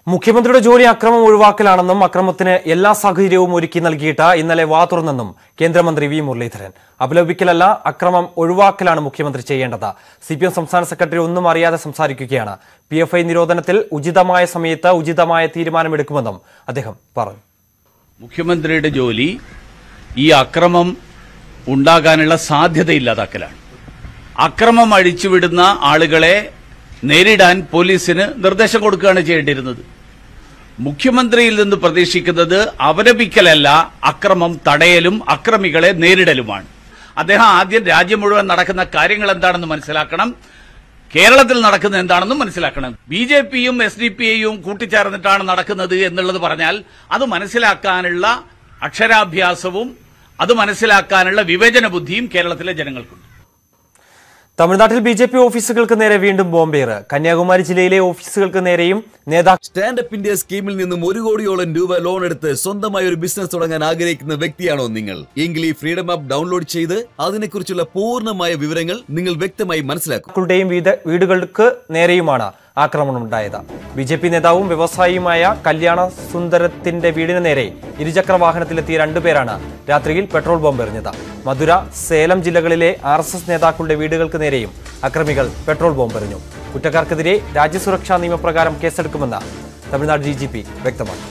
മുഖ്യമന്ത്രിയുടെ ജോലി അക്രമം ഒഴിവാക്കലാണെന്നും അക്രമത്തിന് എല്ലാ സാഹചര്യവും ഒരുക്കി നൽകിയിട്ട് ഇന്നലെ വാ തുറന്നെന്നും കേന്ദ്രമന്ത്രി വി മുരളീധരൻ അപലപിക്കലല്ല അക്രമം ഒഴിവാക്കലാണ് മുഖ്യമന്ത്രി ചെയ്യേണ്ടത് സി പി എം സംസ്ഥാന സെക്രട്ടറി ഒന്നും അറിയാതെ സംസാരിക്കുകയാണ് പി എഫ് ഐ നിരോധനത്തിൽ ഉചിതമായ സമയത്ത് ഉചിതമായ തീരുമാനമെടുക്കുമെന്നും അദ്ദേഹം പറഞ്ഞു മുഖ്യമന്ത്രിയുടെ ജോലി ഈ അക്രമം ഉണ്ടാകാനുള്ള സാധ്യത ഇല്ലാതാക്കലാണ് അക്രമം അഴിച്ചുവിടുന്ന ആളുകളെ നേരിടാൻ പോലീസിന് നിർദ്ദേശം കൊടുക്കുകയാണ് ചെയ്യേണ്ടിയിരുന്നത് മുഖ്യമന്ത്രിയിൽ നിന്ന് പ്രതീക്ഷിക്കുന്നത് അപലപിക്കലല്ല അക്രമം തടയലും അക്രമികളെ നേരിടലുമാണ് അദ്ദേഹം ആദ്യം രാജ്യം മുഴുവൻ നടക്കുന്ന കാര്യങ്ങൾ എന്താണെന്ന് മനസ്സിലാക്കണം കേരളത്തിൽ നടക്കുന്നത് എന്താണെന്നും മനസ്സിലാക്കണം ബി ജെ പിയും എസ് ഡി പി ഐയും കൂട്ടിച്ചേർന്നിട്ടാണ് നടക്കുന്നത് എന്നുള്ളത് പറഞ്ഞാൽ അത് മനസ്സിലാക്കാനുള്ള അക്ഷരാഭ്യാസവും അത് മനസ്സിലാക്കാനുള്ള വിവേചന ബുദ്ധിയും കേരളത്തിലെ ജനങ്ങൾക്കുണ്ട് തമിഴ്നാട്ടിൽ ബി ജെ പി ഓഫീസുകൾക്ക് നേരെ വീണ്ടും ബോംബേറ് കന്യാകുമാരി ജില്ലയിലെ ഓഫീസുകൾക്ക് നേരെയും നേതാക്കൾ സ്റ്റാൻഡപ്പ് ഇന്ത്യ സ്കീമിൽ നിന്നും ഒരു കോടിയോളം രൂപ ലോൺ എടുത്ത് സ്വന്തമായി ഒരു ബിസിനസ് തുടങ്ങാൻ ആഗ്രഹിക്കുന്ന വ്യക്തിയാണോ നിങ്ങൾ എങ്കിൽ ഈ ഫ്രീഡം ആപ്പ് ഡൗൺലോഡ് ചെയ്ത് അതിനെക്കുറിച്ചുള്ള പൂർണ്ണമായ വിവരങ്ങൾ നിങ്ങൾ വ്യക്തമായി മനസ്സിലാക്കും ക്കുകളുടെയും വീട് വീടുകൾക്ക് നേരെയുമാണ് ആക്രമണമുണ്ടായത് ബി ജെ പി നേതാവും വ്യവസായിയുമായ കല്യാണ സുന്ദരത്തിന്റെ വീടിന് നേരെ ഇരുചക്ര വാഹനത്തിലെത്തിയ രണ്ടുപേരാണ് രാത്രിയിൽ പെട്രോൾ ബോംബ് എറിഞ്ഞത് മധുര സേലം ജില്ലകളിലെ ആർ എസ് എസ് നേതാക്കളുടെ വീടുകൾക്ക് നേരെയും അക്രമികൾ പെട്രോൾ ബോംബ് എറിഞ്ഞു കുറ്റക്കാർക്കെതിരെ രാജ്യസുരക്ഷാ നിയമപ്രകാരം കേസെടുക്കുമെന്ന് തമിഴ്നാട് ഡി ജി പി വ്യക്തമാക്കി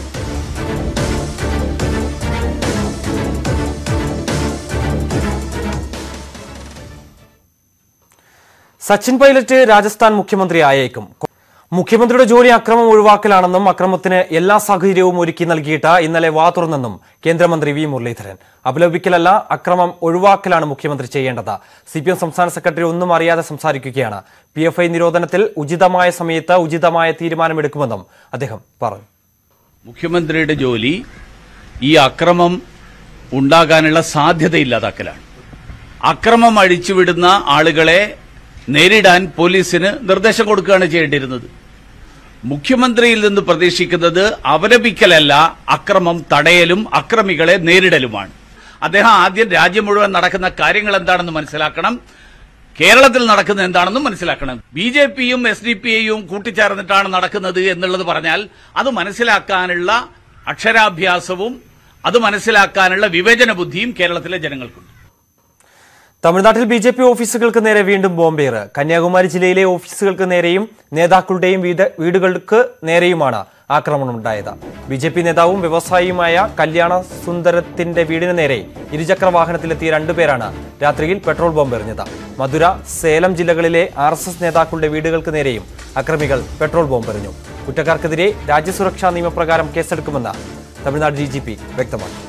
സച്ചിൻ പൈലറ്റ് രാജസ്ഥാൻ മുഖ്യമന്ത്രി ആയേക്കും മുഖ്യമന്ത്രിയുടെ ജോലി അക്രമം ഒഴിവാക്കലാണെന്നും അക്രമത്തിന് എല്ലാ സാഹചര്യവും ഒരുക്കി നൽകിയിട്ട് ഇന്നലെ വാ തുറന്നെന്നും കേന്ദ്രമന്ത്രി വി മുരളീധരൻ അപലപിക്കലല്ല അക്രമം ഒഴിവാക്കലാണ് മുഖ്യമന്ത്രി ചെയ്യേണ്ടത് സി പി എം സംസ്ഥാന സെക്രട്ടറി ഒന്നും അറിയാതെ സംസാരിക്കുകയാണ് പി എഫ് ഐ നിരോധനത്തിൽ ഉചിതമായ സമയത്ത് ഉചിതമായ തീരുമാനമെടുക്കുമെന്നും അദ്ദേഹം പറഞ്ഞു മുഖ്യമന്ത്രിയുടെ ജോലി ഈ അക്രമം ഉണ്ടാകാനുള്ള സാധ്യത ഇല്ലാതാക്കലാണ് അക്രമം അഴിച്ചുവിടുന്ന ആളുകളെ നേരിടാൻ പോലീസിന് നിർദ്ദേശം കൊടുക്കുകയാണ് ചെയ്യേണ്ടിയിരുന്നത് മുഖ്യമന്ത്രിയിൽ നിന്ന് പ്രതീക്ഷിക്കുന്നത് അപലപിക്കലല്ല അക്രമം തടയലും അക്രമികളെ നേരിടലുമാണ് അദ്ദേഹം ആദ്യം രാജ്യം മുഴുവൻ നടക്കുന്ന കാര്യങ്ങൾ എന്താണെന്ന് മനസ്സിലാക്കണം കേരളത്തിൽ നടക്കുന്നത് എന്താണെന്നും മനസ്സിലാക്കണം ബി ജെ പിയും എസ് ഡി പി ഐയും കൂട്ടിച്ചേർന്നിട്ടാണ് നടക്കുന്നത് എന്നുള്ളത് പറഞ്ഞാൽ അത് മനസ്സിലാക്കാനുള്ള അക്ഷരാഭ്യാസവും അത് മനസ്സിലാക്കാനുള്ള വിവേചന ബുദ്ധിയും കേരളത്തിലെ ജനങ്ങൾക്കുണ്ട് തമിഴ്നാട്ടിൽ ബി ജെ പി ഓഫീസുകൾക്ക് നേരെ വീണ്ടും ബോംബേറ് കന്യാകുമാരി ജില്ലയിലെ ഓഫീസുകൾക്ക് നേരെയും നേതാക്കളുടെയും വീട് വീടുകൾക്ക് നേരെയുമാണ് ആക്രമണമുണ്ടായത് ബി ജെ പി നേതാവും വ്യവസായിയുമായ കല്യാണ സുന്ദരത്തിന്റെ വീടിന് നേരെ ഇരുചക്ര വാഹനത്തിലെത്തിയ രണ്ടുപേരാണ് രാത്രിയിൽ പെട്രോൾ ബോംബ് എറിഞ്ഞത് മധുര സേലം ജില്ലകളിലെ ആർ എസ് എസ് നേതാക്കളുടെ വീടുകൾക്ക് നേരെയും അക്രമികൾ പെട്രോൾ ബോംബ് എറിഞ്ഞു കുറ്റക്കാർക്കെതിരെ രാജ്യസുരക്ഷാ നിയമപ്രകാരം കേസെടുക്കുമെന്ന് തമിഴ്നാട് ഡി ജി പി വ്യക്തമാക്കി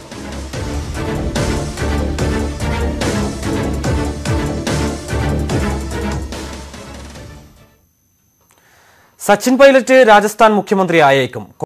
സച്ചിൻ പൈലറ്റ് രാജസ്ഥാൻ മുഖ്യമന്ത്രി ആയേക്കും